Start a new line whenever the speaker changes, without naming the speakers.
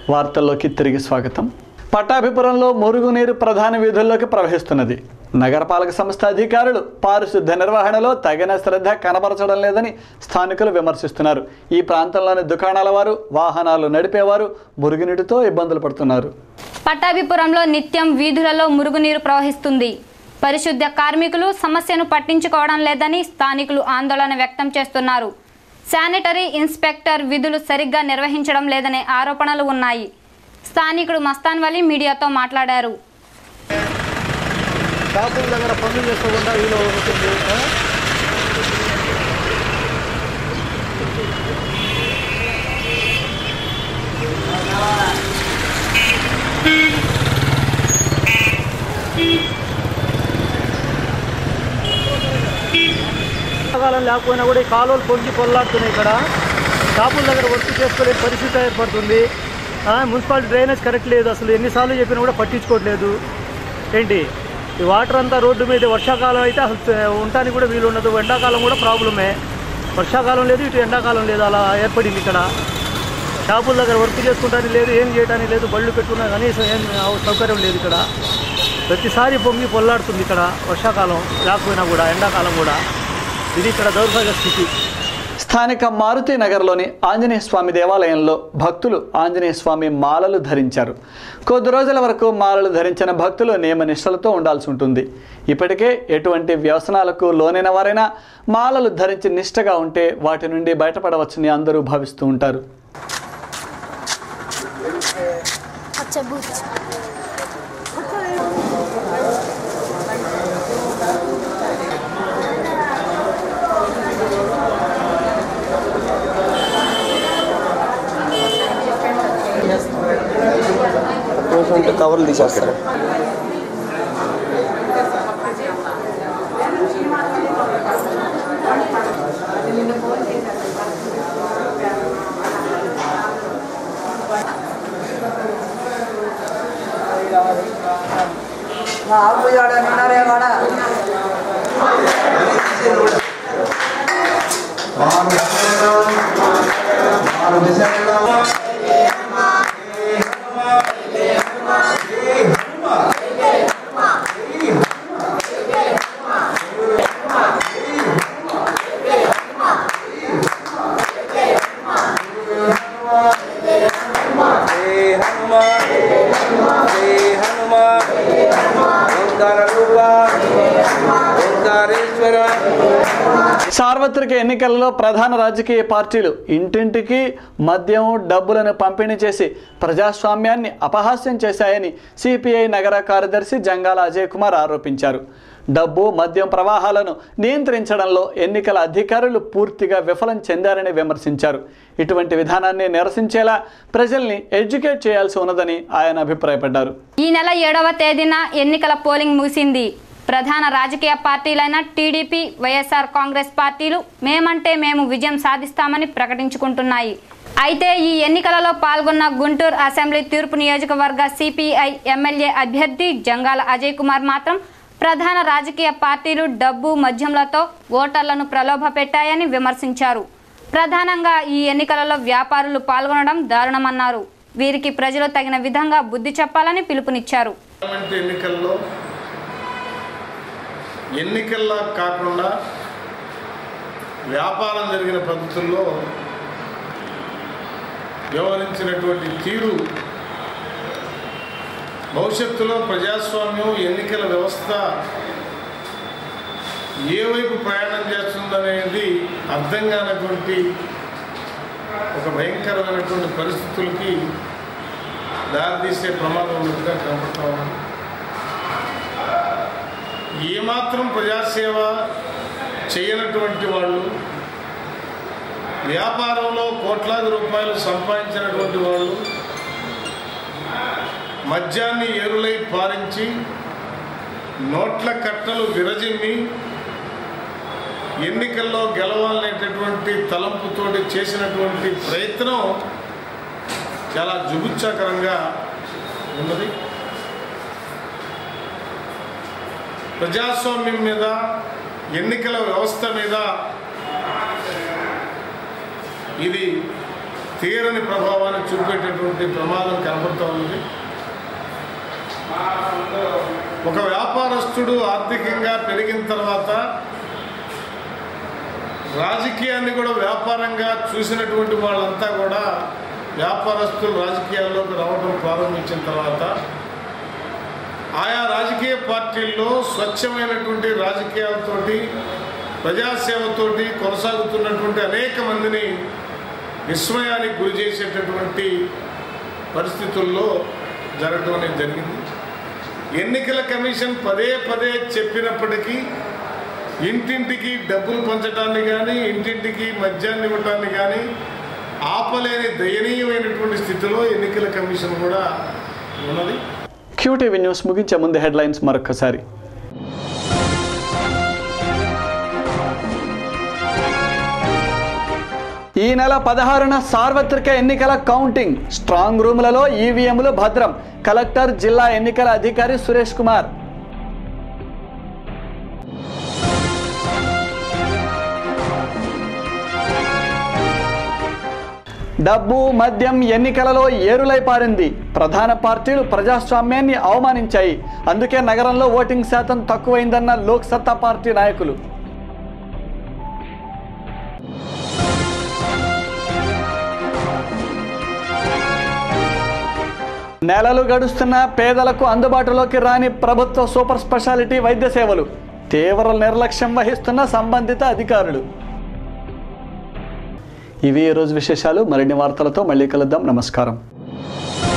వార్తల్లోకి తిరిగి స్వాగతం పట్టాభిపురంలో మురుగునీరు ప్రధాన వీధుల్లోకి ప్రవహిస్తున్నది నగరపాలక సంస్థ అధికారులు పారిశుద్ధ నిర్వహణలో తగిన శ్రద్ధ కనబరచడం లేదని స్థానికులు విమర్శిస్తున్నారు ఈ ప్రాంతంలోని దుకాణాల వారు వాహనాలు నడిపేవారు మురుగునీటితో ఇబ్బందులు పడుతున్నారు
పట్టాభిపురంలో నిత్యం వీధులలో మురుగునీరు ప్రవహిస్తుంది పరిశుద్ధ కార్మికులు సమస్యను పట్టించుకోవడం లేదని స్థానికులు ఆందోళన వ్యక్తం చేస్తున్నారు శానిటరీ ఇన్స్పెక్టర్ విధులు సరిగ్గా నిర్వహించడం లేదనే ఆరోపణలు ఉన్నాయి స్థానికుడు మస్తాన్ వలి మీడియాతో మాట్లాడారు
షాపుల దగ్గర పనులు చేసుకోకుండా వీలు అవుతుంది ఆ? వర్షాకాలం లేకపోయినా కూడా ఈ కాలువలు పొంగి పొల్లాడుతున్నాయి ఇక్కడ షాపుల దగ్గర వర్క్ చేసుకోలేని పరిస్థితి ఏర్పడుతుంది ఆ, మున్సిపాలిటీ డ్రైనేజ్ కరెక్ట్ లేదు అసలు ఎన్నిసార్లు చెప్పినా కూడా పట్టించుకోవట్లేదు ఏంటి ఈ వాటర్ అంతా రోడ్డు మీద వర్షాకాలం అయితే అసలు ఉండటానికి కూడా వీలు ఉండదు ఎండాకాలం కూడా ప్రాబ్లమే వర్షాకాలం లేదు ఇటు ఎండాకాలం లేదు అలా ఏర్పడింది ఇక్కడ షాపుల దగ్గర వర్క్ చేసుకుంటానికి లేదు ఏం చేయడానికి లేదు బళ్ళు పెట్టుకున్నా కనీసం ఏం సౌకర్యం లేదు ఇక్కడ ప్రతిసారి పొంగి పొల్లాడుతుంది ఇక్కడ వర్షాకాలం లేకపోయినా కూడా ఎండాకాలం కూడా ఇది ఇక్కడ దౌర్భాగ్య స్థితి
స్థానిక మారుతి నగర్లోని ఆంజనేయ స్వామి దేవాలయంలో భక్తులు ఆంజనేయ స్వామి మాలలు ధరించారు కొద్ది రోజుల వరకు మాలలు ధరించిన భక్తులు నియమ నిష్టలతో ఉండాల్సి ఉంటుంది ఇప్పటికే ఎటువంటి వ్యసనాలకు లోనైన వారైనా మాలలు ధరించి నిష్టగా ఉంటే వాటి నుండి బయటపడవచ్చని అందరూ భావిస్తూ ఉంటారు
अच्छा बुझ
ఉంటే కవర్లు తీసేస్తారు జై హనుమాన్ జై హనుమాన్ ఓంకార రూప ఓంకారేశ్వర
సార్వత్రిక ఎన్నికలలో ప్రధాన రాజకీయ పార్టీలు ఇంటింటికి మద్యం డబ్బులను పంపిణీ చేసి ప్రజాస్వామ్యాన్ని అపహాస్యం చేశాయని సిపిఐ నగర కార్యదర్శి జంగాల అజయ్ కుమార్ ఆరోపించారు డబ్బు మద్యం ప్రవాహాలను నియంత్రించడంలో ఎన్నికల అధికారులు పూర్తిగా విఫలం చెందారని విమర్శించారు ఇటువంటి విధానాన్ని నిరసించేలా ప్రజల్ని ఎడ్యుకేట్ చేయాల్సి ఉన్నదని ఆయన అభిప్రాయపడ్డారు
ఈ నెల ఏడవ తేదీన ఎన్నికల పోలింగ్ ముగిసింది ప్రధాన రాజకీయ పార్టీలైన టీడీపీ వైఎస్ఆర్ కాంగ్రెస్ పార్టీలు మేమంటే మేము విజయం సాధిస్తామని ప్రకటించుకుంటున్నాయి అయితే ఈ ఎన్నికలలో పాల్గొన్న గుంటూరు అసెంబ్లీ తూర్పు నియోజకవర్గ సిపిఐ ఎమ్మెల్యే అభ్యర్థి జంగాల అజయ్ కుమార్ మాత్రం ప్రధాన రాజకీయ పార్టీలు డబ్బు మద్యంలతో ఓటర్లను ప్రలోభపెట్టాయని విమర్శించారు ప్రధానంగా ఈ ఎన్నికలలో వ్యాపారులు పాల్గొనడం దారుణమన్నారు వీరికి ప్రజలు తగిన విధంగా బుద్ధి చెప్పాలని పిలుపునిచ్చారు
పార్లమెంట్ ఎన్నికల్లో ఎన్నికల్లా కాకుండా వ్యాపారం జరిగిన పద్ధతుల్లో వ్యవహరించినటువంటి తీరు భవిష్యత్తులో ప్రజాస్వామ్యం ఎన్నికల వ్యవస్థ ఏ వైపు ప్రయాణం చేస్తుందనేది అర్థం కానటువంటి ఒక భయంకరమైనటువంటి పరిస్థితులకి దారితీసే ప్రమాదం ఉన్నట్టుగా కనపడతా ఉంది ఏమాత్రం ప్రజాసేవ చేయనటువంటి వాళ్ళు వ్యాపారంలో కోట్లాది రూపాయలు సంపాదించినటువంటి వాళ్ళు మద్యాన్ని ఏరులై పారించి నోట్ల కట్టలు విరజిమ్మి ఎన్నికల్లో గెలవాలనేటటువంటి తలంపుతోటి చేసినటువంటి ప్రయత్నం చాలా జుగుత్సాకరంగా ఉన్నది ప్రజాస్వామ్యం మీద ఎన్నికల వ్యవస్థ మీద ఇది తీరని ప్రభావాన్ని చూపేటటువంటి ప్రమాదం కనపడుతూ ఉంది ఒక వ్యాపారస్తుడు ఆర్థికంగా పెరిగిన తర్వాత రాజకీయాన్ని కూడా వ్యాపారంగా చూసినటువంటి వాళ్ళంతా కూడా వ్యాపారస్తులు రాజకీయాల్లోకి రావడం ప్రారంభించిన తర్వాత ఆయా రాజకీయ పార్టీల్లో స్వచ్ఛమైనటువంటి రాజకీయాలతోటి ప్రజాసేవతోటి కొనసాగుతున్నటువంటి అనేక మందిని విస్మయానికి గురి చేసేటటువంటి పరిస్థితుల్లో జరగడం అనేది జరిగింది ఎన్నికల కమిషన్ పదే పదే చెప్పినప్పటికీ ఇంటింటికి డబ్బులు పంచడాన్ని కానీ ఇంటింటికి మద్యాన్ని ఇవ్వటాన్ని కానీ ఆపలేని దయనీయమైనటువంటి స్థితిలో ఎన్నికల కమిషన్ కూడా ఉన్నది
క్యూటీవీ న్యూస్ ముగించే ముందు హెడ్లైన్స్ మరొకసారి ఈ నెల పదహారున సార్వత్రిక ఎన్నికల కౌంటింగ్ స్ట్రాంగ్ రూములలో ఈవీఎంలు భద్రం కలెక్టర్ జిల్లా ఎన్నికల అధికారి సురేష్ కుమార్ డబ్బు మద్యం ఎన్నికలలో ఏరులై పారింది ప్రధాన పార్టీలు ప్రజాస్వామ్యాన్ని అవమానించాయి అందుకే నగరంలో ఓటింగ్ శాతం తక్కువైందన్న లోక్ సత్తా పార్టీ నాయకులు నెలలు గడుస్తున్న పేదలకు అందుబాటులోకి రాని ప్రభుత్వ సూపర్ స్పెషాలిటీ వైద్య సేవలు తీవ్ర నిర్లక్ష్యం వహిస్తున్న సంబంధిత అధికారులు ఇవి ఈరోజు విశేషాలు మరిన్ని వార్తలతో మళ్ళీ కలుద్దాం నమస్కారం